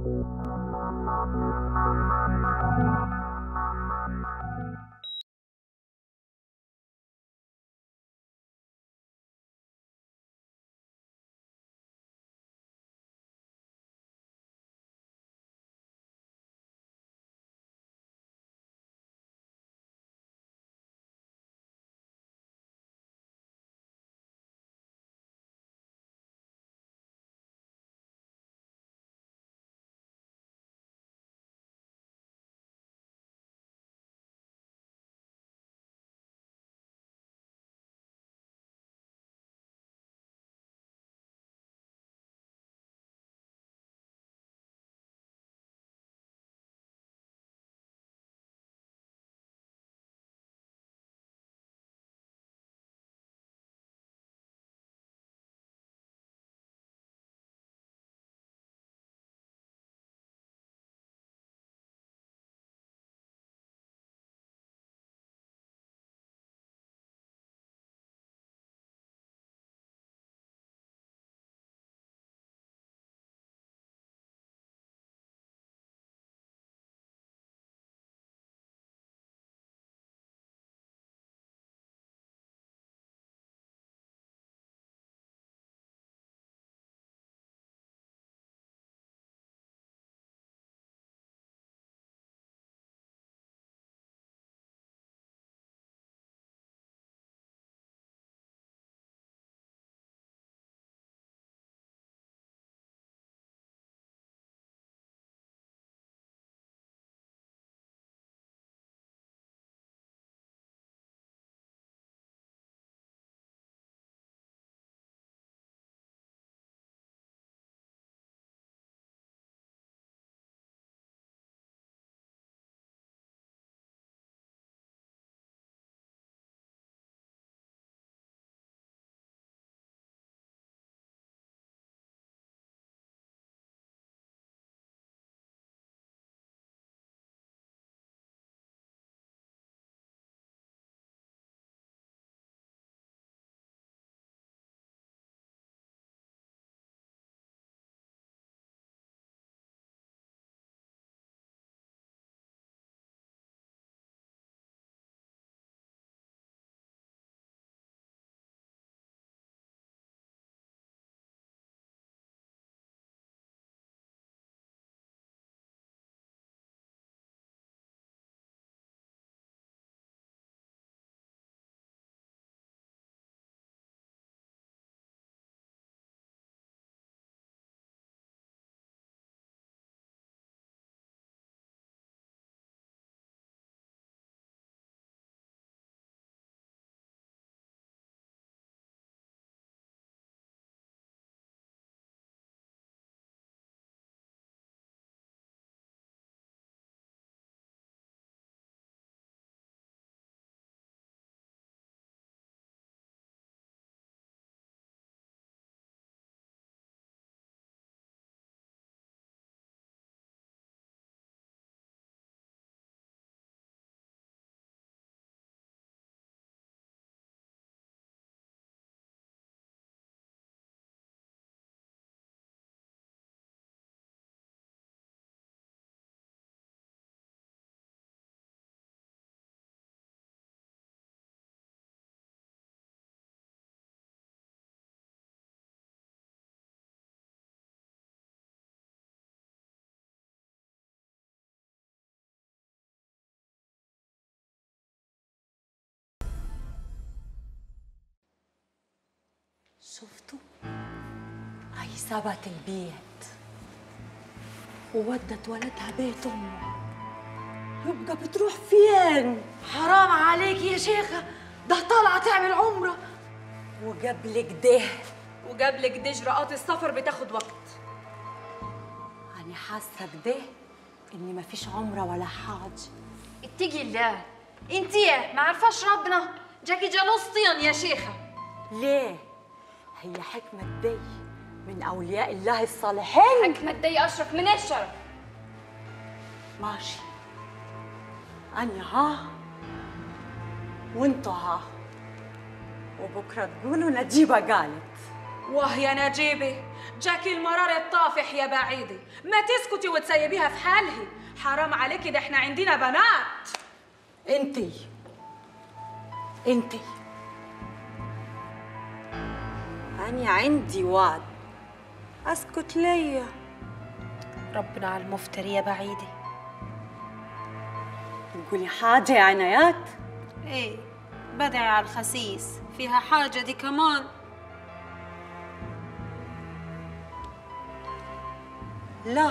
شفتوا هي سابت البيت وودت ولدها بيت امه يبقى بتروح فين حرام عليك يا شيخة ده طالعة تعمل عمرة وقبل كده وقبل كده إجراءات السفر بتاخد وقت أنا حاسة كده إني ما فيش عمرة ولا حاجة اتقي الله انتي ما عارفاش ربنا جاكي جلوسطين يا شيخة ليه؟ هي حكمة دي من أولياء الله الصالحين حكمة دي أشرف من الشرف ماشي أنا ها وانتوا ها وبكرة تقولوا نجيبة قالت واه يا نجيبة جاكي المرار الطافح يا بعيدة ما تسكتي وتسيبيها في حالها حرام عليكي ده احنا عندنا بنات انتي انتي أنا عندي وعد أسكت ليا ربنا على المفتري يا بعيدة تقولي حاجة يا عنايات ايه بدعي على الخسيس فيها حاجة دي كمان لا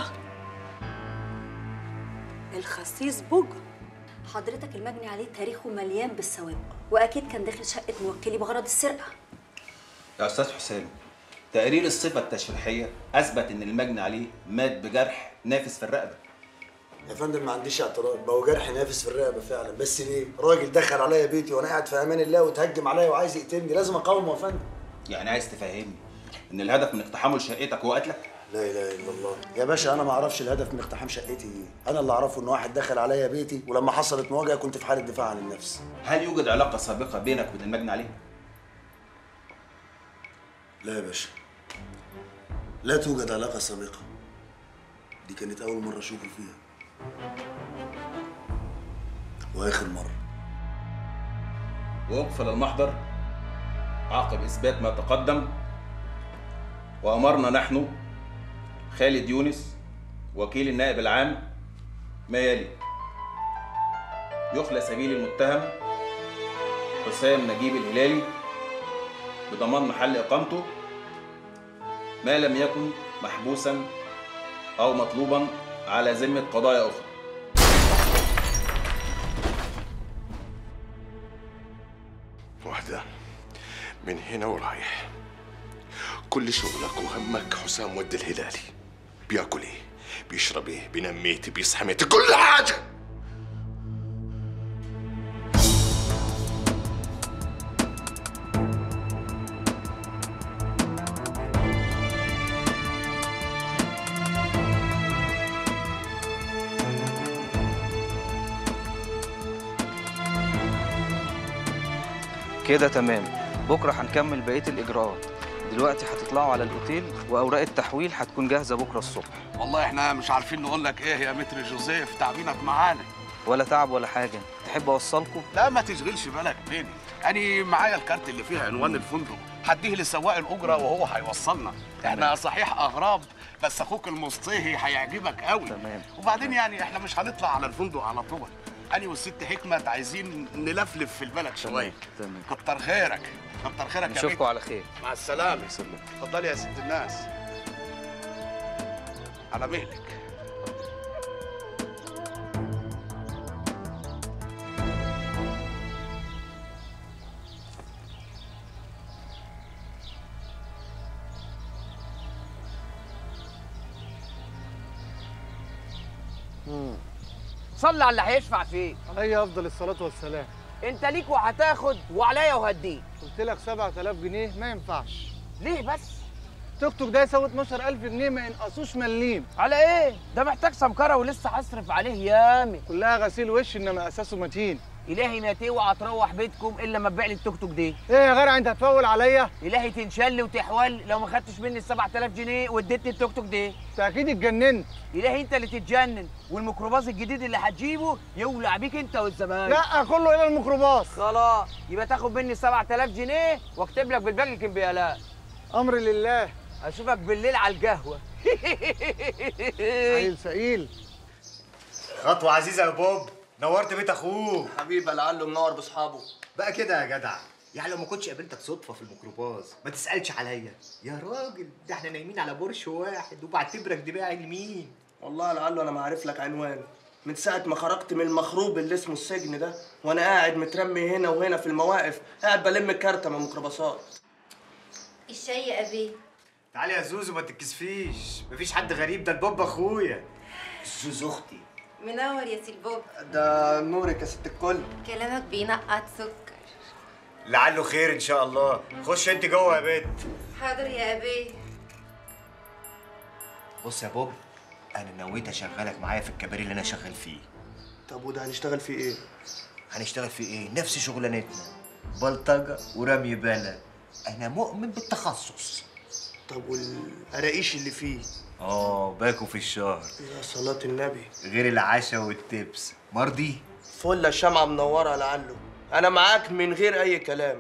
الخسيس بقى حضرتك المجني عليه تاريخه مليان بالسوابق واكيد كان داخل شقه موكلي بغرض السرقه يا استاذ حسام تقرير الصفه التشريحيه اثبت ان المجني عليه مات بجرح نافذ في الرقبه يا فندم ما عنديش اعتراض ما هو جرح نافذ في الرقبه فعلا بس ليه؟ راجل دخل عليا بيتي وانا قاعد في امان الله وتهجم عليا وعايز يقتلني لازم اقاومه يا فندم يعني عايز تفهمني ان الهدف من اقتحامه لشقتك هو قتلك لا اله الا الله يا باشا انا ما اعرفش الهدف من اقتحام شقتي ايه انا اللي اعرفه ان واحد دخل عليا بيتي ولما حصلت مواجهه كنت في حاله دفاع عن النفس هل يوجد علاقه سابقه بينك وبين المجني عليه لا يا باشا لا توجد علاقه سابقه دي كانت اول مره اشوفه فيها واخر مره وأقفل المحضر عقب إثبات ما تقدم وأمرنا نحن خالد يونس وكيل النائب العام ما يلي يخلى سبيل المتهم حسام نجيب الهلالي بضمان محل إقامته ما لم يكن محبوسا أو مطلوبا على ذمة قضايا أخرى واحدة من هنا ورايح كل شغلك وهمك حسام ود الهلالي بياكل ايه بيشرب ايه بينام ميتي بيصحى ميتي كل حاجة كده تمام بكرة هنكمل بقية الإجراءات دلوقتي هتطلعوا على الأوتيل وأوراق التحويل هتكون جاهزة بكرة الصبح والله احنا مش عارفين نقول لك ايه يا متر جوزيف تعبينك معانا ولا تعب ولا حاجة تحب أوصلكم؟ لا ما تشغلش بالك بيني انا معايا الكارت اللي فيها عنوان الفندق هديه لسواق الاجره وهو هيوصلنا احنا صحيح اغراب بس اخوك المصطهي هيعجبك قوي تمام. وبعدين يعني احنا مش هنطلع على الفندق على طول انا والست حكمت عايزين نلفلف في البلد شويه تمام كتر خيرك كتر خيرك يا نشوفكم متر على خير مع السلامه اتفضلي يا ست الناس على مهلك صلي على اللي هيشفع فيه علي افضل الصلاه والسلام انت ليك وهتاخد وعليا وهديك قلت لك 7000 جنيه ما ينفعش ليه بس توك توك ده يساوي 12000 جنيه ما ينقصوش مليم على ايه ده محتاج سمكره ولسه هصرف عليه يامي كلها غسيل وش انما اساسه متين الهي ما توعى تروح بيتكم الا ما تبيع لي التوك توك دي ايه يا غير انت هتفول عليا الهي تنشل وتحول لو ما خدتش مني ال 7000 جنيه واديتني التوك توك دي انت اكيد اتجننت الهي انت اللي تتجنن والميكروباص الجديد اللي هتجيبه يولع بيك انت والزباين لا كله الى الميكروباص خلاص يبقى تاخد مني 7000 جنيه واكتب لك بالباقي الكمبيالات امر لله اشوفك بالليل على القهوه عيل سئيل خطوة عزيزة يا بوب نورت بيت اخوك حبيبي لعله منور باصحابه بقى كده يا جدع يعني لو ما كنتش قابلتك صدفة في الميكروباص ما تسألش عليا يا راجل ده احنا نايمين على برش واحد وبعتبرك دباعي لمين والله لعله انا ما عارف لك عنوان من ساعة ما خرجت من المخروب اللي اسمه السجن ده وانا قاعد مترمي هنا وهنا في المواقف قاعد بلم الكارتة من الميكروباصات الشاي يا ابي تعالي يا زوزو ما تتكسفيش مفيش حد غريب ده البوب اخويا زوزو اختي منور يا سي البوب ده نورك يا ست الكل كلامك بينقط سكر لعله خير ان شاء الله خش انت جوه يا بنت حاضر يا ابي بص يا بوب انا نويت اشغلك معايا في الكباري اللي انا شغال فيه طب وده هنشتغل فيه ايه؟ هنشتغل في ايه نفس شغلانتنا بلطجه ورمي بلد انا مؤمن بالتخصص طب والقراقيش اللي فيه اه باكو في الشهر يا صلاة النبي غير العشاء والتبس مرضي فل الشمعة منورة لعله أنا معاك من غير أي كلام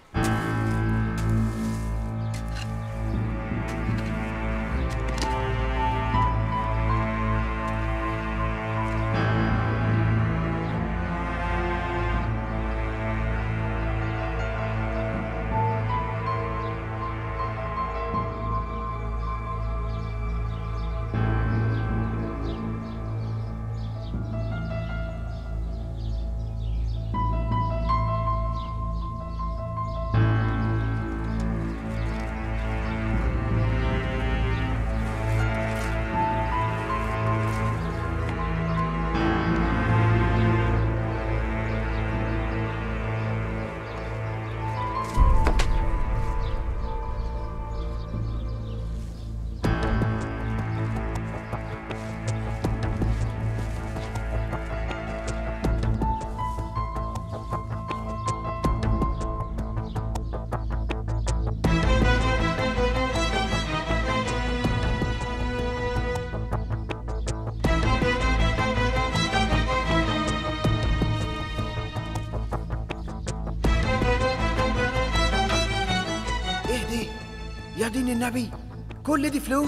ايه دي يا دين النبي كل دي فلوس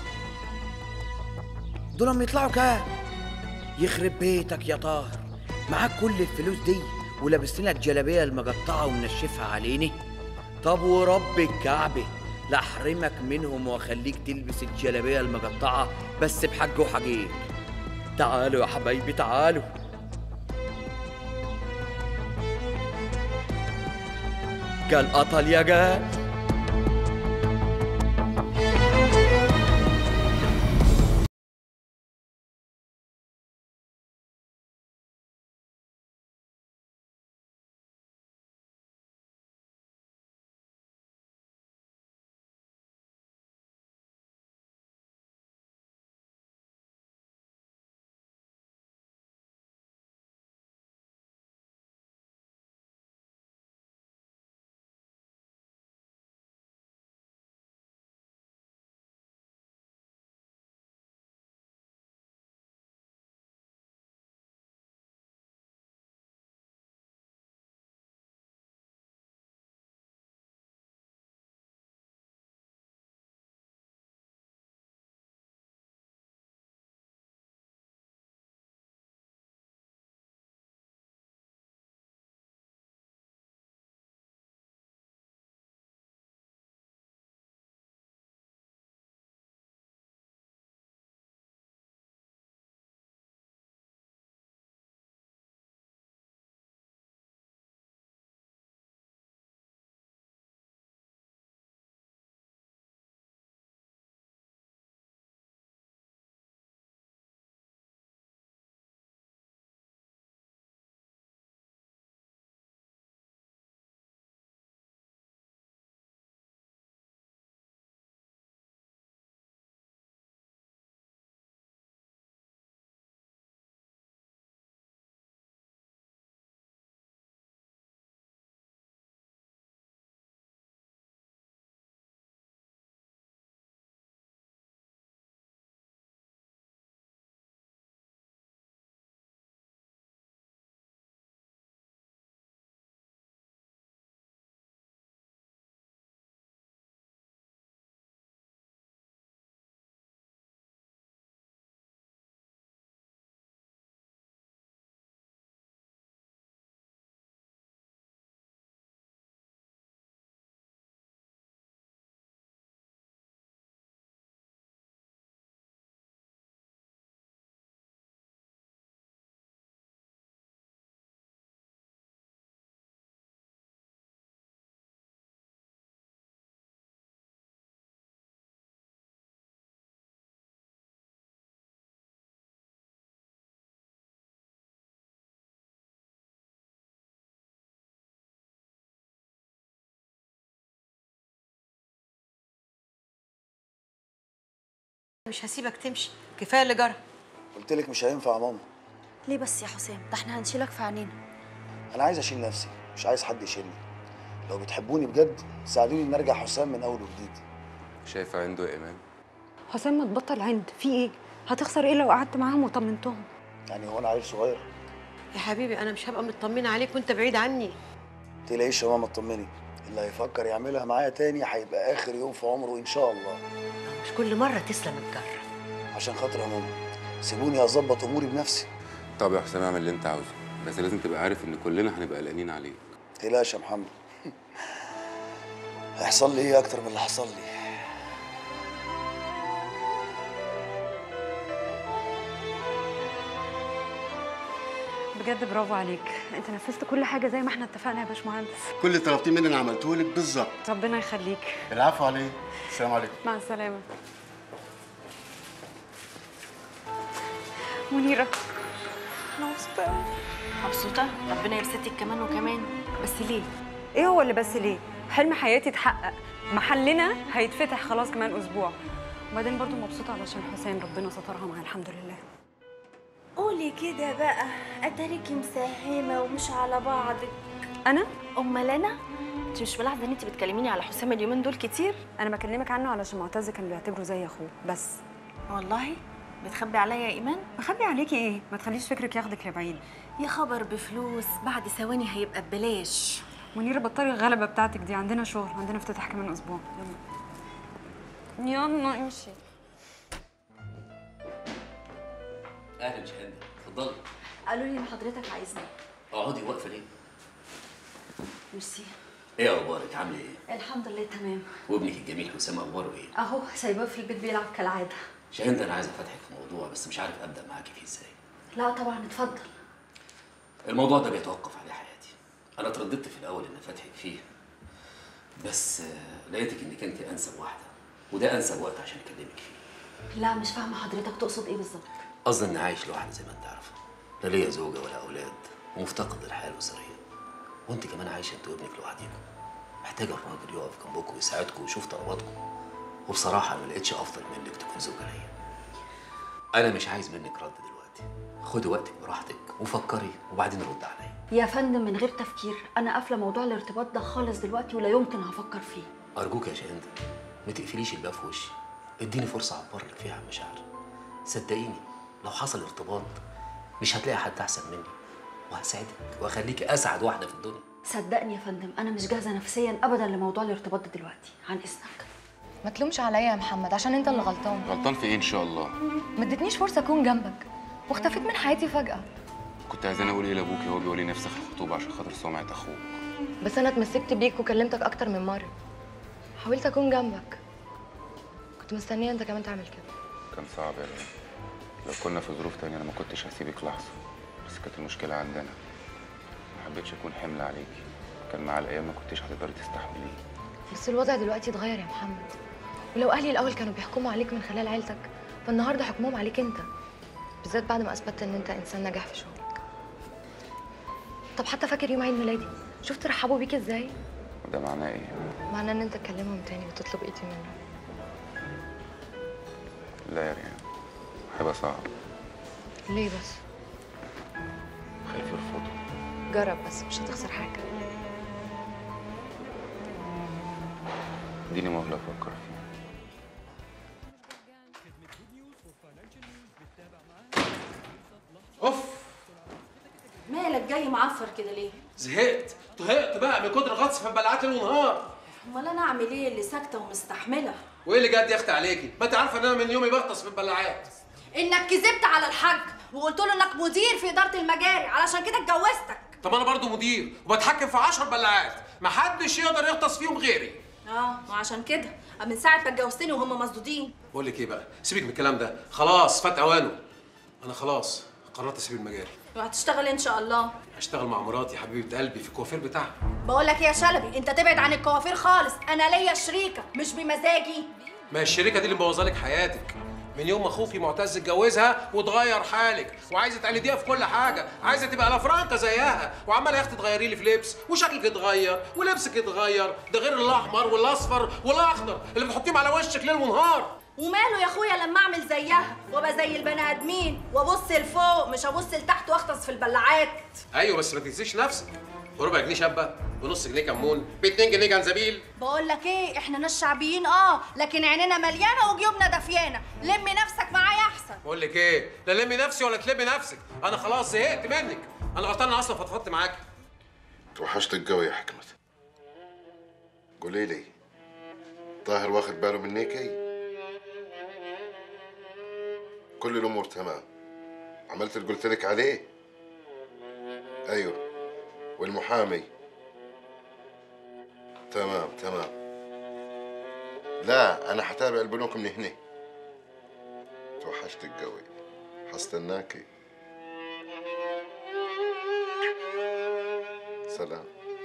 دول لما يطلعوا كام يخرب بيتك يا طاهر معاك كل الفلوس دي ولابس لنا الجلابيه المقطعه ومنشفها عليني طب ورب الكعبه لا احرمك منهم واخليك تلبس الجلابيه المقطعه بس بحج وحقيق تعالوا يا حبايبي تعالوا قال قتل يا قال مش هسيبك تمشي كفايه اللي جرى قلت لك مش هينفع يا ماما ليه بس يا حسام ده احنا هنشيلك في عينينا انا عايز اشيل نفسي مش عايز حد يشيلني لو بتحبوني بجد ساعدوني ان ارجع حسام من اول وجديد شايفه عنده يا ايمان حسام ما تبطل عند في ايه هتخسر ايه لو قعدت معاهم وطمنتهم يعني هو انا عيل صغير يا حبيبي انا مش هبقى مطمنه عليك وانت بعيد عني تلاقيش يا ماما اطمني اللي هيفكر يعملها معايا تاني هيبقى اخر يوم في عمره ان شاء الله مش كل مره تسلم الجره عشان خاطر يا ماما سيبوني اظبط اموري بنفسي طب يا حسام اعمل اللي انت عاوزه بس لازم تبقى عارف ان كلنا هنبقى قلقانين عليك تقلقش يا محمد هيحصل لي ايه اكتر من اللي حصل لي بجد برافو عليك انت نفذت كل حاجه زي ما احنا اتفقنا يا باشمهندس كل اللي طلبتيه مني انا عملته لك بالظبط ربنا يخليك العفو عليه السلام عليكم مع السلامه منيره انا مبسوطه مبسوطة؟ ربنا يبسطك كمان وكمان بس ليه؟ ايه هو اللي بس ليه حلم حياتي اتحقق محلنا هيتفتح خلاص كمان اسبوع وبعدين برضو مبسوطه علشان حسين ربنا سترها معاه الحمد لله قولي كده بقى اتاريكي مساهمة ومش على بعضك انا امال انا؟ انت مش ملاحظة ان انت بتكلميني على حسام اليومين دول كتير؟ انا بكلمك عنه علشان معتز كان بيعتبره زي اخوه بس والله بتخبي عليا يا ايمان؟ بخبي عليكي ايه ما تخليش فكرك ياخدك لبعيد يا خبر بفلوس بعد ثواني هيبقى ببلاش منيره بطلي الغلبه بتاعتك دي عندنا شغل عندنا افتتاح كمان اسبوع يلا يلا امشي اهلا شهاده اتفضلي قالوا لي ان حضرتك عايزني اقعدي واقفه ليه؟ ميرسي ايه اخبارك عامله ايه؟ الحمد لله تمام وابنك الجميل حسام اخباره ايه؟ اهو سايباه في البيت بيلعب كالعاده شهاده انا عايز افتحك في موضوع بس مش عارف ابدا معاكي فيه ازاي لا طبعا اتفضل الموضوع ده بيتوقف عليه حياتي انا اترددت في الاول ان فتحك فيه بس آه، لقيتك انك انت انسب واحده وده انسب وقت عشان اكلمك فيه لا مش فاهمه حضرتك تقصد ايه بالظبط قصدي اني عايش لوحدي زي ما انت عارفه لا ليا زوجه ولا اولاد ومفتقد للحياه الاسريه وانت كمان عايشه انت وابنك لوحديكم محتاجه الراجل يقف جنبكم ويساعدكم ويشوف طلباتكم وبصراحه ما لقيتش افضل منك تكون زوجه ليا انا مش عايز منك رد دلوقتي خدي وقتك براحتك وفكري وبعدين رد عليا يا فندم من غير تفكير انا قافله موضوع الارتباط ده خالص دلوقتي ولا يمكن هفكر فيه ارجوك يا شهند ما تقفليش الباب في وشي اديني فرصه اعبر لك فيها عن مشاعري صدقيني لو حصل ارتباط مش هتلاقي حد احسن مني وهساعدك واخليكي اسعد واحده في الدنيا صدقني يا فندم انا مش جاهزه نفسيا ابدا لموضوع الارتباط ده دلوقتي عن اذنك ما تلومش عليا يا محمد عشان انت اللي غلطان غلطان في ايه ان شاء الله ما ادتنيش فرصه اكون جنبك واختفيت من حياتي فجاه كنت عايزاني اقول ايه لابوكي وهو بيقول لي نفسخ الخطوبه عشان خاطر سمعه اخوك بس انا اتمسكت بيك وكلمتك اكتر من مره حاولت اكون جنبك كنت مستنيه انت كمان تعمل كده كان صعب يا ليلى لو كنا في ظروف تانية انا ما كنتش هسيبك لحظه بس كانت المشكله عندنا ما حبيتش اكون حمل عليكي كان مع الايام ما كنتش هتقدري تستحمليه بس الوضع دلوقتي اتغير يا محمد ولو اهلي الاول كانوا بيحكموا عليك من خلال عيلتك فالنهارده حكمهم عليك انت بالذات بعد ما اثبتت ان انت انسان ناجح في شغلك طب حتى فاكر يوم عيد ميلادي شفت رحبوا بيك ازاي وده معناه ايه معناه ان انت تكلمهم تاني وتطلب ايدي منهم لا يا ريان هيبقى صعب ليه بس خايف يرفضوا جرب بس مش هتخسر حاجه اديني مهله افكر فيها اوف مالك جاي معفر كده ليه؟ زهقت طهقت بقى من كتر غطس في البلعات ليل ونهار امال انا اعمل ايه اللي ساكته ومستحمله؟ وايه اللي جد يا اختي عليكي ما انت عارفه ان انا من يومي بغطس في البلعات انك كذبت على الحاج وقلت له انك مدير في اداره المجاري علشان كده اتجوزتك طب انا برضو مدير وبتحكم في 10 بلعات محدش يقدر يغطس فيهم غيري اه وعشان كده من ساعه ما اتجوزتني وهم مسدودين بقول لك ايه بقى سيبك من الكلام ده خلاص فات اوانه انا خلاص قررت اسيب المجال وهتشتغل ان شاء الله هشتغل مع مراتي حبيبه قلبي في الكوافير بتاعها بقول لك يا شلبي انت تبعد عن الكوافير خالص انا ليا شريكه مش بمزاجي ما هي الشركه دي اللي مبوظه لك حياتك من يوم ما اخوكي معتز اتجوزها وتغير حالك وعايزه تقلديها في كل حاجه عايزه تبقى لافرانكا زيها وعماله يا اختي تغيري لي في لبس وشكلك اتغير ولبسك اتغير ده غير الاحمر والاصفر والاخضر اللي بتحطيهم على وشك ليل ونهار وماله يا اخويا لما اعمل زيها وابقى زي البني ادمين وابص لفوق مش ابص لتحت واغطس في البلعات ايوه بس ما تنسيش نفسك وربع جنيه شابه بنص جنيه كمون ب 2 جنيه جنزبيل بقول لك ايه احنا ناس شعبيين اه لكن عينينا مليانه وجيوبنا دافيانه لمي نفسك معايا احسن بقول لك ايه لا لمي نفسي ولا تلمي نفسك انا خلاص زهقت منك انا غلطان أنا اصلا فضفضت معاكي توحشتك قوي يا حكمة قولي لي طاهر واخد باله منيكي كل الامور تمام عملت اللي قلت لك عليه ايوه والمحامي تمام تمام لا انا حتابع البنوك من هنا توحشتك قوي حستناكي سلام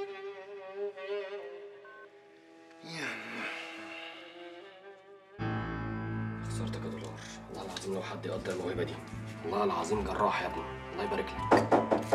خسرتك يا دولار والله العظيم لو حد يقدر الموهبه دي والله العظيم جراح يا ابني الله يبارك لك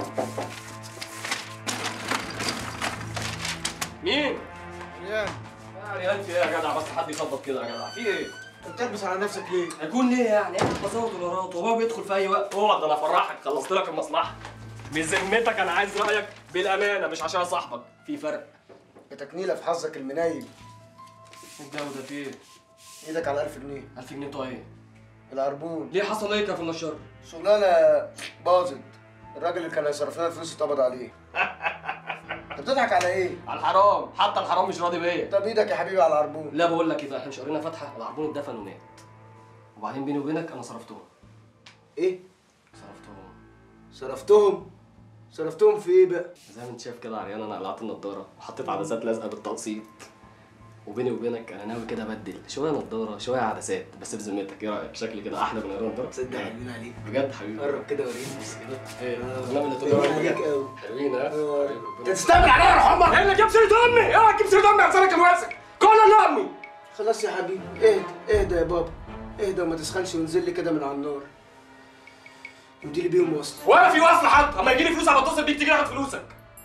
مين؟ ريان يا ريان في ايه يا جدع بس حد يخبط كده يا جدع في ايه؟ انت تلبس على نفسك ليه؟ هيكون ليه يعني؟ انا بزود دولارات وهو بيدخل في اي وقت اقعد ده انا افرحك خلصت لك المصلحه بذمتك انا عايز رايك بالامانه مش عشان صاحبك في فرق بتكنيله في حظك المنايم ده وده في ايه؟ ايدك على 1000 جنيه 1000 جنيه بتوع ايه؟ العربون ليه حصل ايه كان في النشار؟ شغلانه باظت الراجل اللي كان هيصرف لنا الفلوس اتقبض عليه انت بتضحك على ايه؟ على الحرام حتى الحرام مش راضي بيا طب ايدك يا حبيبي على العربون لا بقول لك ايه بقى احنا مش قرينا فاتحه العربون اتدفن ومات وبعدين بيني وبينك انا صرفتهم ايه؟ صرفتهم صرفتهم صرفتهم في ايه بقى؟ زي ما انت شايف كده يا عريان انا قلعت النضاره وحطيت عدسات لازقه بالتقسيط وبيني وبينك انا ناوي كده ابدل شويه نضاره شويه عدسات بس بذمتك ايه رايك شكلي كده احلى من غير نضاره تصدق حلوين عليك بجد حبيبي قرب كده وريني بس كده ايه انا اللي حلوين عليك تقول قوي حلوين ها انت تستقبل عليا يا حمى ايه اللي جاب سيره امي اوعى تجيب سيره امي عشانك الواسع كل اللي امي خلاص يا حبيبي اهدى اهدى يا بابا اهدى وما تسخنش وانزل لي كده من على النار ودي لي بيهم وصل ولا في وصل حد اما يجي لي فلوس على اتصل بيك تيجي تاخد فلوسك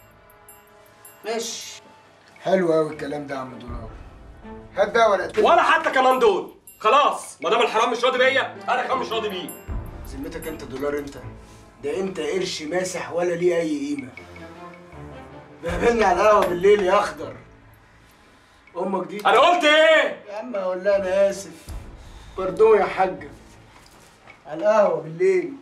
ماشي حلو قوي الكلام ده يا عم دولار هات بقى ورقتين ولا حتى كمان دول خلاص ما دام الحرام مش راضي بيا انا كمان مش راضي بيه ذمتك انت دولار انت ده انت قرش ماسح ولا ليه اي قيمه بقابلني على القهوه بالليل يا اخضر امك دي انا قلت ايه يا عم اقول لها انا اسف باردون يا حاجه على القهوه بالليل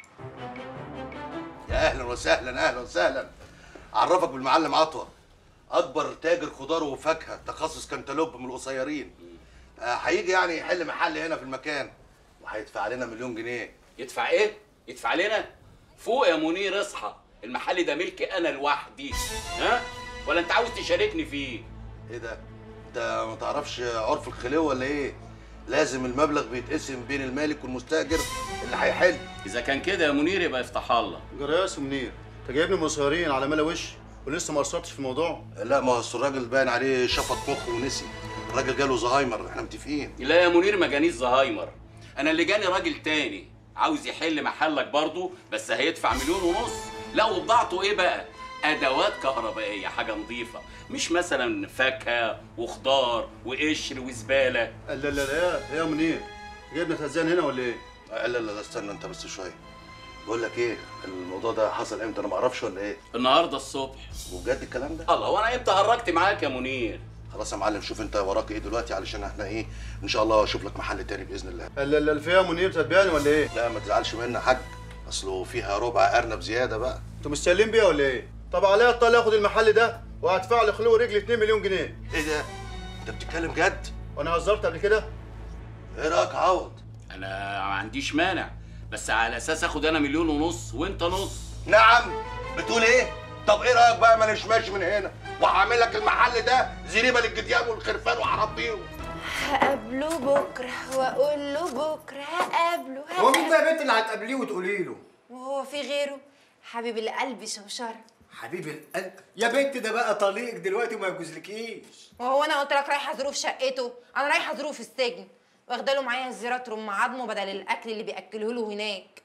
يا اهلا وسهلا اهلا وسهلا اعرفك بالمعلم عطوه اكبر تاجر خضار وفاكهه تخصص كنتالوب من القصيرين آه، هيجي يعني يحل محل هنا في المكان وهيدفع علينا مليون جنيه يدفع ايه؟ يدفع لنا؟ فوق يا منير اصحى المحل ده ملكي انا لوحدي ها؟ ولا انت عاوز تشاركني فيه؟ ايه ده؟ انت ما تعرفش عرف الخليوه ولا ايه؟ لازم المبلغ بيتقسم بين المالك والمستاجر اللي هيحل اذا كان كده يا منير يبقى يفتح الله جراس منير انت جايبني مصهرين على ملا وش ولسه ما قصرتش في الموضوع لا ما هو أصل الراجل باين عليه شفط مخه ونسي الراجل جاله زهايمر احنا متفقين لا يا منير ما جانيش زهايمر انا اللي جاني راجل تاني عاوز يحل محلك برضه بس هيدفع مليون ونص لا وبضاعته ايه بقى ادوات كهربائيه حاجه نظيفه مش مثلا فاكهه وخضار وقشر وزباله لا لا لا يا يا منير جايبنا تهزان هنا ولا ايه؟ لا لا لا استنى انت بس شويه بقول لك ايه الموضوع ده حصل امتى انا ما اعرفش ولا ايه النهارده الصبح وبجد الكلام ده الله وانا امتى هرجت معاك يا منير خلاص يا معلم شوف انت وراك ايه دلوقتي علشان احنا ايه ان شاء الله اشوف لك محل تاني باذن الله لا لا فيها منير تتبعني ولا ايه؟ لا ما تزعلش مني يا حاج اصله فيها ربع ارنب زياده بقى انتوا مستقلين بيها ولا ايه؟ طب عليا الطال اخد المحل ده وهدفع له خلو رجلي 2 مليون جنيه ايه ده؟ انت بتتكلم جد؟ وانا هزرت قبل كده؟ ايه رايك عوض؟ انا ما عنديش مانع بس على اساس اخد انا مليون ونص وانت نص نعم بتقول ايه؟ طب ايه رايك بقى ما مش ماشي من هنا وهعمل لك المحل ده زريبه للجديان والخرفان وهربيهم هقابله بكره واقول له بكره هقابله هو مين بقى يا بنت اللي هتقابليه وتقولي له؟ وهو في غيره حبيب القلب شوشره حبيب القلب يا بنت ده بقى طليقك دلوقتي وما يجوزلكيش وهو انا قلت لك رايحه ظروف شقته انا رايحه ظروف السجن واخده له معايا الزيرات رم عظمه بدل الاكل اللي بياكله له هناك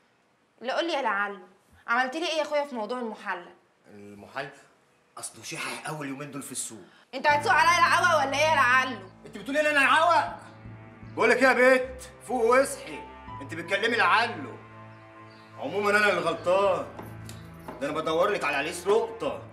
لا قول لي يا لعله عملت لي ايه يا اخويا في موضوع المحلى المحل اصله شحح اول يومين دول في السوق انت هتسوق عليا العوا ولا ايه يا لعله انت بتقولي لي انا العوق بقول لك ايه يا بنت فوق واصحي انت بتكلمي لعله عموما انا اللي غلطان ده انا بدور لك على عريس لقطه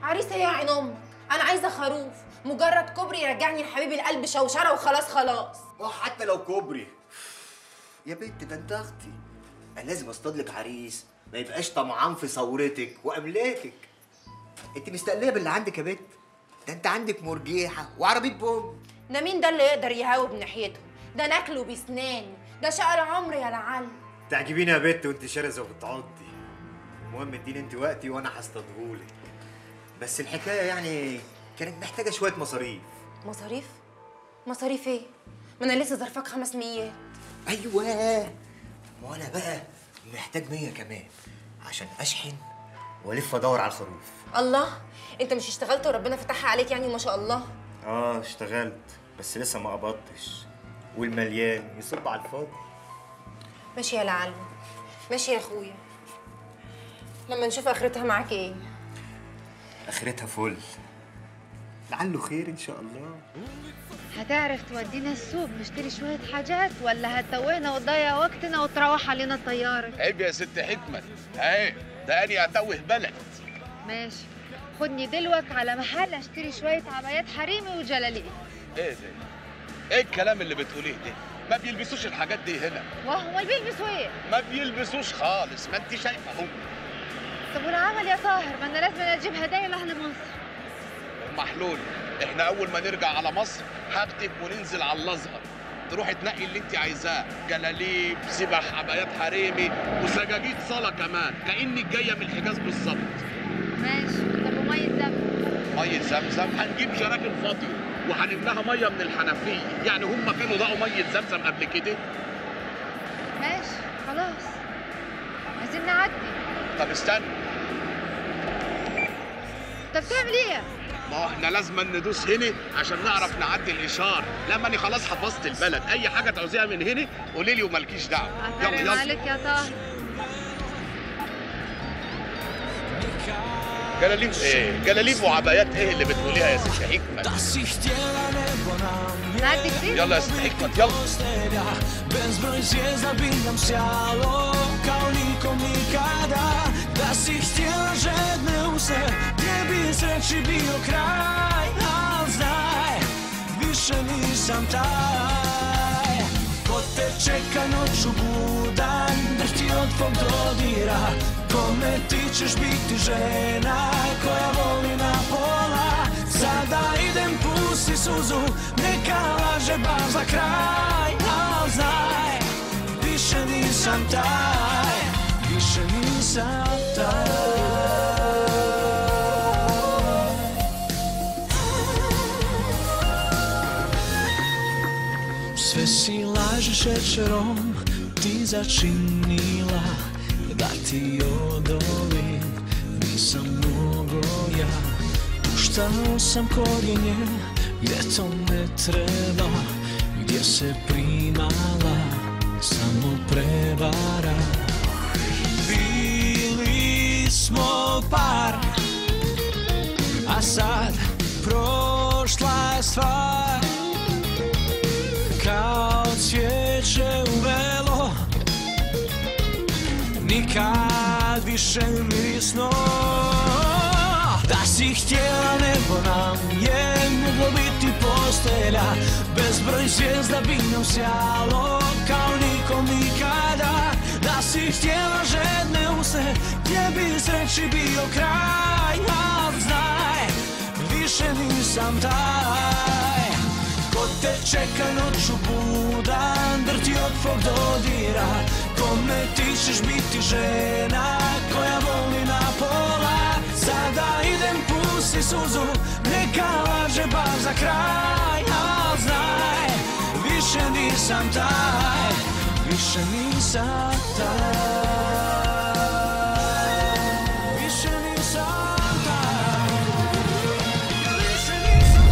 عريس ايه يا عين امك انا عايزه خروف مجرد كوبري يرجعني لحبيبي القلب شوشره وخلاص خلاص وحتى لو كوبري يا بنت ده انت اختي انا لازم اصطاد لك عريس ما يبقاش طمعان في ثورتك واملاكك انت مستقليه باللي عندك يا بنت ده انت عندك مرجيحه وعربيه بوم ده مين ده اللي يقدر يهاوب ناحيته ده ناكله بسناني ده شقى العمر يا لعل تعجبيني يا بنت وانت شرسه وبتعضي المهم اديني انت وقتي وانا هصطادهولك بس الحكايه يعني كانت محتاجه شويه مصاريف مصاريف مصاريف ايه ما انا لسه ظرفك خمس ميات ايوه وانا بقى محتاج مية كمان عشان اشحن والف ادور على الخروف الله انت مش اشتغلت وربنا فتحها عليك يعني ما شاء الله اه اشتغلت بس لسه ما قبضتش والمليان يصب على الفاضي ماشي يا لعل ماشي يا اخويا لما نشوف اخرتها معاك ايه اخرتها فل لعله خير ان شاء الله هتعرف تودينا السوق نشتري شوية حاجات ولا هتتوهنا وتضيع وقتنا وتروح علينا الطيارة عيب يا ست حكمة اهي ده اني اتوه بلد ماشي خدني دلوك على محل اشتري شوية عبايات حريمي وجلاليب ايه ده ايه الكلام اللي بتقوليه ده ما بيلبسوش الحاجات دي هنا وهو ما بيلبسوا ايه ما بيلبسوش خالص ما انت شايفه هم طب والعمل يا طاهر ما انا لازم اجيب هدايا لاهل مصر محلول احنا اول ما نرجع على مصر هاخدك وننزل على الازهر تروح تنقي اللي انت عايزاه جلاليب سبح عبايات حريمي وسجاجيد صلاه كمان كانك جايه من الحجاز بالظبط ماشي طب ومية زمزم ميه زمزم هنجيب جراكن فاضيه وهنملاها ميه من الحنفيه يعني هم كانوا ضاقوا ميه زمزم قبل كده ماشي خلاص عايزين نعدي طب استنى طب تعمل ايه ما هو احنا لازم ندوس هنا عشان نعرف نعدي الاشاره لما انا خلاص حفظت البلد اي حاجه تعوزيها من هنا قولي لي ومالكيش دعوه يلا عفارم يلا عليك يا طاهر جلاليب ايه جلاليب وعبايات ايه اللي بتقوليها يا ست حكمه نعدي كتير يلا يا ست حكمه يلا Bezbroj zvijezda bi nam sjalo Kao nikom nikada Da si htjela žedne use Gdje bi sreći bio kraj Al znaj Više nisam taj Ko te čeka noću budan Drhti od tvog dodira Kome ti ćeš biti žena Koja voli na pola Sada idem pusti suzu Neka laže baš za kraj Al znaj Više nisam taj Više nisam taj Sve si laže šećerom Ti začinila Da ti odolim Nisam mogo ja Puštao sam korijenje Gdje to ne treba Gdje se primala Samo prevara Bili smo par A sad Prošla je stvar Kao cvijeće u velo Nikad više mirisno Da si htjela nebo nam je moglo biti postelja Bezbroj zvijezda bi nam sjalo kao nikom nikada Da si htjela žedne use gdje bi sreći bio kraj Al znaj, više nisam taj Ko te čeka noću budan Drti od tvog dodira Kome ti ćeš biti žena Koja voli na pola Sada idem pusti suzu Neka laže baš za kraj Al znaj Više nisam taj Više nisam taj Više nisam taj Više nisam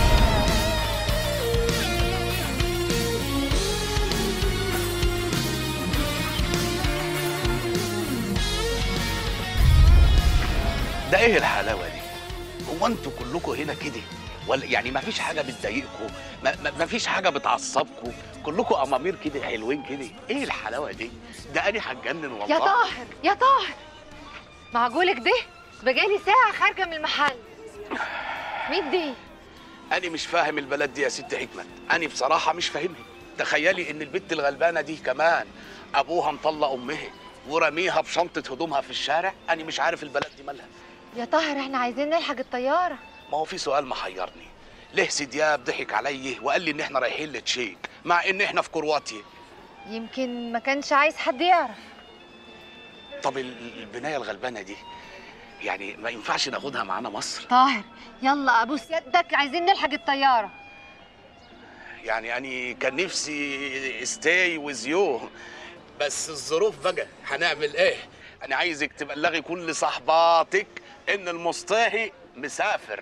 ده ايه الحلاوه دي هو انتوا كلكم هنا كده ولا يعني ما فيش حاجه بتضايقكم ما, ما, ما فيش حاجه بتعصبكم كلكم امامير كده حلوين كده ايه الحلاوه دي ده انا هتجنن والله يا طاهر يا طاهر معقول كده بقالي ساعة خارجة من المحل مين دي؟ انا مش فاهم البلد دي يا ست حكمت انا بصراحه مش فاهمها تخيلي ان البنت الغلبانه دي كمان ابوها مطلق امها ورميها بشنطه هدومها في الشارع انا مش عارف البلد دي مالها يا طاهر احنا عايزين نلحق الطيارة ما هو في سؤال محيرني ليه سيدياب ضحك علي وقال لي ان احنا رايحين لتشيك مع ان احنا في كرواتيا يمكن ما كانش عايز حد يعرف طب ال- البنايه الغلبانه دي يعني ما ينفعش ناخدها معانا مصر طاهر يلا ابوس يدك عايزين نلحق الطيارة يعني أنا كان نفسي ستاي ويز يو بس الظروف بقى هنعمل إيه؟ أنا عايزك تبلغي كل صحباتك إن المصطاهي مسافر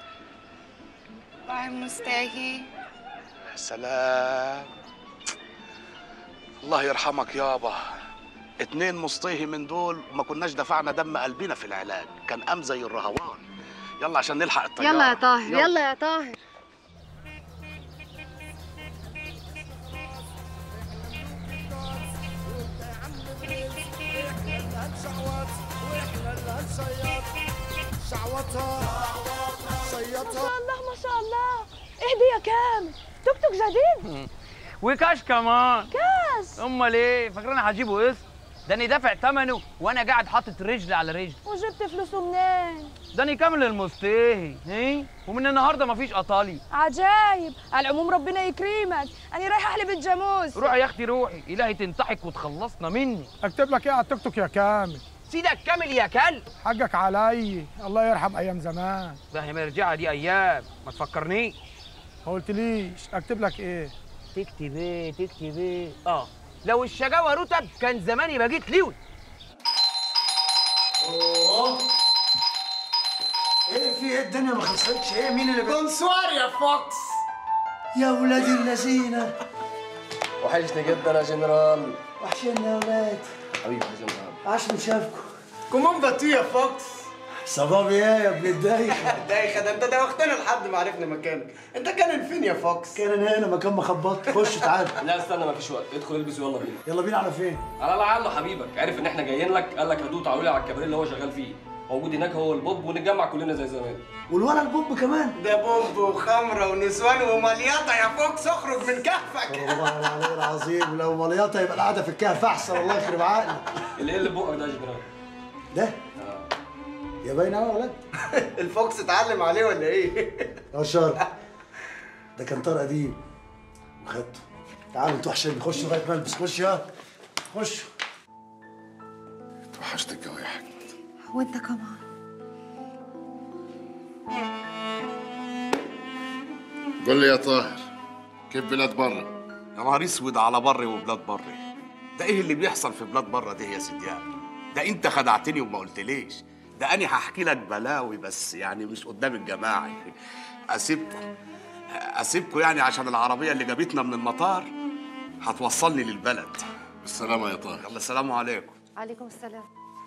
باي مستاهي يا سلام الله يرحمك يابا اتنين مصطهي من دول وما كناش دفعنا دم قلبنا في العلاج كان قام زي الرهوان يلا عشان نلحق الطيارة يلا يا طاهر يلا يا طاهر الله ما شاء الله اهدي يا كامل توك توك جديد وكاش كمان كاش امال ايه فاكرين هجيبه قسط ده انا دافع ثمنه وانا قاعد حاطط رجل على رجل وجبت فلوسه منين ده انا كامل المستهي ايه ومن النهارده مفيش قطالي عجايب على العموم ربنا يكرمك انا رايحه احلب الجاموس روحي يا اختي روحي الهي تنتحك وتخلصنا مني اكتب لك ايه على التوك توك يا كامل سيدك كامل يا كلب حقك علي الله يرحم ايام زمان ده هي مرجعه دي ايام ما تفكرنيش ما قلتليش اكتب لك ايه تكتب ايه تكتب ايه اه لو الشجاوه رتب كان زماني بقيت ليوي اوه ايه في ايه الدنيا ما خلصتش ايه مين اللي بونسوار يا فوكس يا ولاد اللذينه وحشني جدا يا جنرال وحشنا يا ولاد حبيبي يا جنرال عاش من شافكم كومون باتو يا فوكس صباب ايه يا ابن الدايخه دايخه ده انت دوختنا لحد ما عرفنا مكانك انت كان فين يا فوكس كان هنا مكان ما خبطت خش تعال لا استنى مفيش وقت ادخل البس ويلا بينا يلا بينا على فين على لعله حبيبك عرف ان احنا جايين لك قال لك هدوه تعالوا لي على الكباريه اللي هو شغال فيه موجود هناك هو البوب ونتجمع كلنا زي زمان والولد البوب كمان ده بومب وخمره ونسوان ومليطه يا فوكس اخرج من كهفك والله العلي العظيم لو مليطه يبقى القعده في الكهف احسن الله يخرب عقلك اللي ايه اللي بقك ده يا جنرال ده يا باين قوي يا ولد الفوكس اتعلم عليه ولا ايه اه شر ده كان طار قديم وخدته تعالوا انتوا عشان نخش لغايه ملبس خش يا خش توحشتك قوي يا حاج وانت كمان قول لي يا طاهر كيف بلاد برا يا نهار اسود على بري وبلاد بري ده ايه اللي بيحصل في بلاد بره دي يا سيدياب ده انت خدعتني وما قلتليش ده انا هحكي لك بلاوي بس يعني مش قدام الجماعه اسيبكم اسيبكم يعني عشان العربيه اللي جابتنا من المطار هتوصلني للبلد بالسلامه يا طاهر يلا السلام عليكم عليكم السلام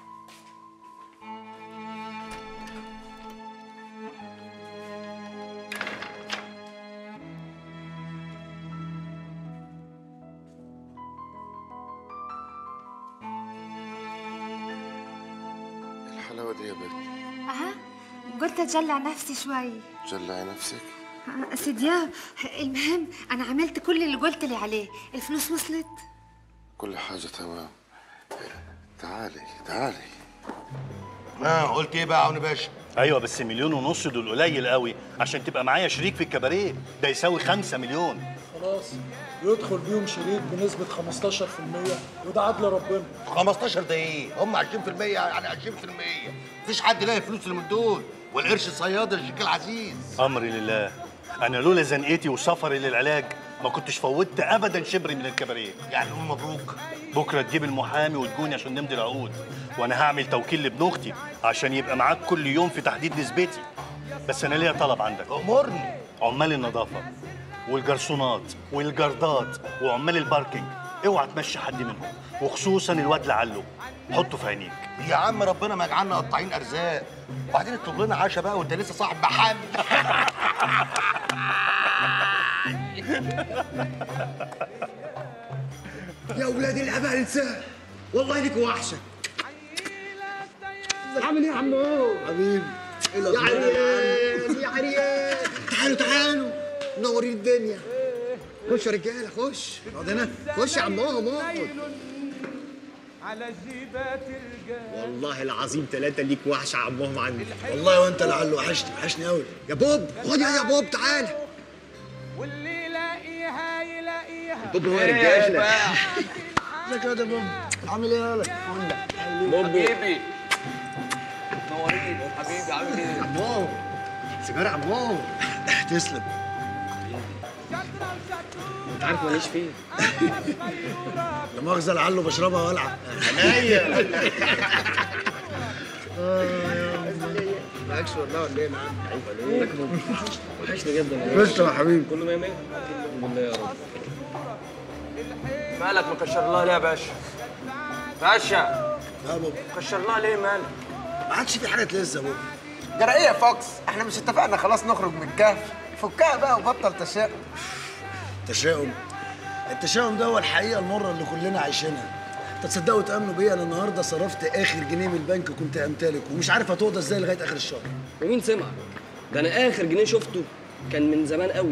الحلاوه دي يا بنت اها قلت اتجلع نفسي شوي جلعي نفسك سيدياب المهم انا عملت كل اللي قلت لي عليه الفلوس وصلت كل حاجه تمام تعالي تعالي اه قلت ايه بقى يا عون باشا ايوه بس مليون ونص دول قليل قوي عشان تبقى معايا شريك في الكباريه ده يساوي خمسة مليون خلاص يدخل بيهم شريك بنسبة 15% وده عدل ربنا 15 ده ايه؟ هم 20% يعني 20% مفيش حد لاقي فلوس اللي من دول والقرش صياد يا شيخ العزيز امري لله انا لولا زنقتي وسفري للعلاج ما كنتش فوتت ابدا شبر من الكباريه يعني قول مبروك بكره تجيب المحامي وتجوني عشان نمضي العقود وانا هعمل توكيل لابن اختي عشان يبقى معاك كل يوم في تحديد نسبتي بس انا ليا طلب عندك امرني عمال النظافه والجرسونات والجردات وعمال الباركينج اوعى تمشي حد منهم وخصوصا الواد لعله حطه في عينيك يا عم ربنا ما يجعلنا قطاعين ارزاق وبعدين اطلب لنا عشاء بقى وانت لسه صاحب محل يا ولاد الهبل انساه والله لك وحشه عامل ايه يا عمو؟ حبيبي ايه يا عريان يا عريان تعالوا تعالوا منورين الدنيا خش يا رجاله خش اقعد هنا خش يا عمهم اقعد على جيبات الرجال والله العظيم ثلاثة ليك وحشة عمهم عندي والله وانت لعله وحشني وحشني قوي يا بوب خد يا يا بوب تعالى واللي يلاقيها يلاقيها بوب هو يا رجاله ازيك يا بوب عامل ايه يالا حبيبي نورين حبيبي عامل ايه؟ عمو سيجاره عمو تسلم انت عارف ماليش فيه لا مؤاخذه لعله بشربها والعب عينيا معكش والله ولا ايه معاك؟ عيب عليك وحشني جدا يا تسلم يا حبيبي كله مية مية الحمد لله يا رب مالك مكشر لها ليه يا باشا؟ باشا يا بوب مكشر لها ليه مالك؟ ما عادش في حاجه تلزق يا بوب جرى ايه يا فوكس؟ احنا مش اتفقنا خلاص نخرج من الكهف فكها بقى وبطل تشاؤم تشاؤم التشاؤم ده هو الحقيقه المره اللي كلنا عايشينها انت تصدقوا تامنوا بيا انا النهارده صرفت اخر جنيه من البنك كنت امتلك ومش عارف هتقضى ازاي لغايه اخر الشهر ومين سمع؟ ده انا اخر جنيه شفته كان من زمان قوي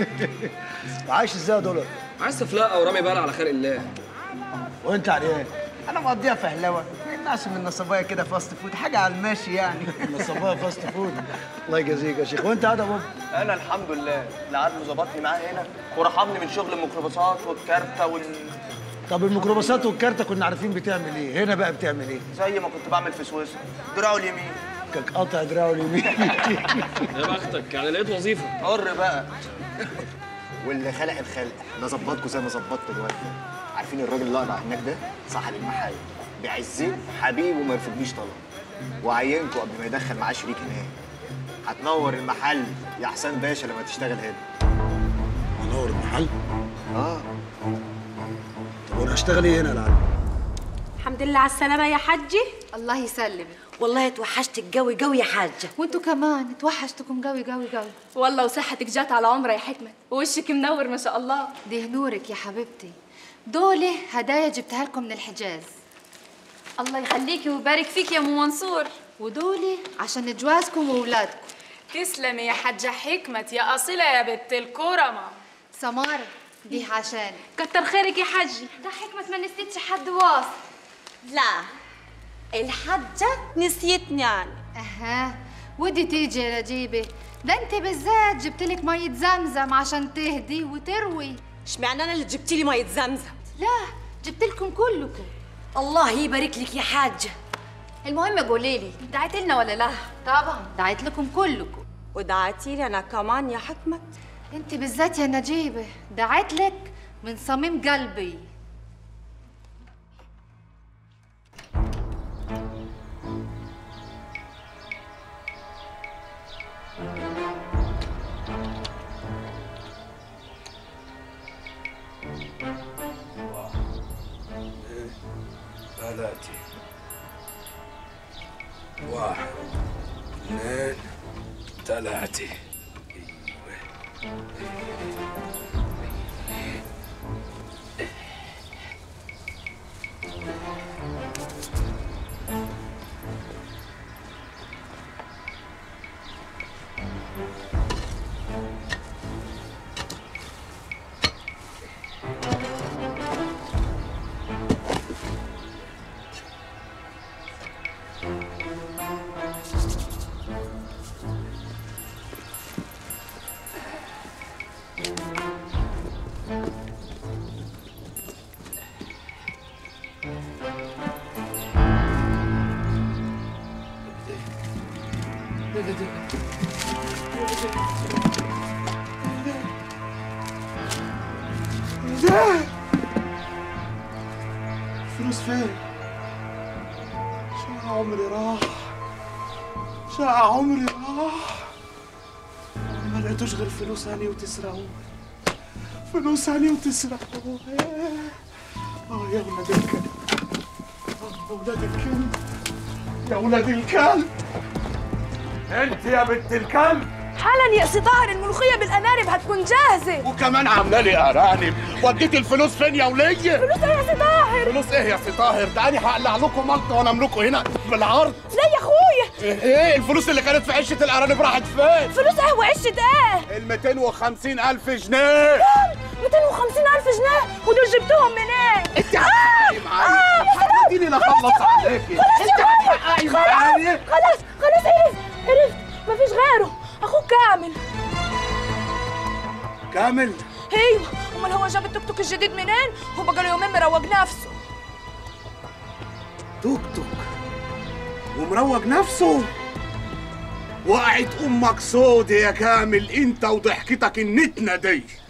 وعايش ازاي يا دولار عايز سفلاقه ورامي بال على خلق الله وانت عريان انا مقضيها فهلوه ما يمنعش من نصبايه كده فاست فود حاجه على الماشي يعني نصباها فاست فود الله يجازيك يا شيخ وانت قاعد يا بوب انا الحمد لله العدل ظبطني معاه هنا ورحمني من شغل الميكروباصات والكارته وال طب الميكروباصات والكارته كنا عارفين بتعمل ايه هنا بقى بتعمل ايه زي ما كنت بعمل في سويسرا دراعه اليمين كان قاطع دراعه اليمين يا بختك يعني لقيت وظيفه حر بقى واللي خلق الخلق ده ظبطكوا زي ما ظبطت الواد ده عارفين الراجل اللي اقرع هناك ده صاحب المحل بيعزني حبيبه وما يرفضليش طلب وعينكوا قبل ما يدخل معاه شريك هناك هتنور المحل يا حسام باشا لما تشتغل هنا منور المحل اه طب وانا هشتغل ايه هنا يا العالم الحمد لله على السلامة يا حجي الله يسلمك والله اتوحشتك قوي قوي يا حاجه وانتوا كمان اتوحشتكم قوي قوي قوي والله وصحتك جات على عمره يا حكمة ووشك منور ما شاء الله دي نورك يا حبيبتي دول هدايا جبتها لكم من الحجاز الله يخليكي ويبارك فيك يا ام منصور ودول عشان جوازكم وولادكم تسلمي يا حجة حكمة يا أصيلة يا بنت الكرمة سمارة دي عشان كتر خيرك يا حجي ده حكمة ما نسيتش حد واصل لا الحجة نسيتني أنا اها ودي تيجي يا نجيبة ده انت بالذات جبت لك مية زمزم عشان تهدي وتروي اشمعنى أنا اللي جبتي لي مية زمزم لا جبت لكم كلكم الله يبارك لك يا حاجه المهم قولي لي دعيت لنا ولا لا طبعا دعيت لكم كلكم ودعتي لي أنا كمان يا حكمة انت بالذات يا نجيبة دعيت لك من صميم قلبي ثلاثة واحد اثنين ثلاثة ده فلوس فين؟ شقى عمري راح شقى عمري راح ما لقيتوش غير فلوس هاني وتسرقوه فلوس هاني وتسرقوه اه يا ولاد الكلب اه يا ولاد الكلب يا ولاد الكلب انت يا بنت الكلب حالا يا سي طاهر الملوخية بالأنارب هتكون جاهزة وكمان عامله لي ارانب وديت الفلوس فين يا وليه فلوس إيه يا سي طاهر فلوس فلوس ايه يا سي طاهر ده انا هقلع لكم ملط وانا املكه هنا بالعرض لا يا اخويا ايه ايه الفلوس اللي كانت في عشه الارانب راحت فين فلوس ايه وعشة ايه ال 250 الف جنيه 250 الف جنيه ودول جبتهم منين انت هتحققي معايا هتديني لا اخلص عليكي خلاص انت يا بابا هتحققي معايا خلاص خلاص خلاص عرفت عرفت مفيش غيره اخوك كامل كامل ايوه امال هو جاب التوك توك الجديد منين هو بقى له يومين مروج نفسه توك توك ومروج نفسه وقعت امك سود يا كامل انت وضحكتك النتنه دي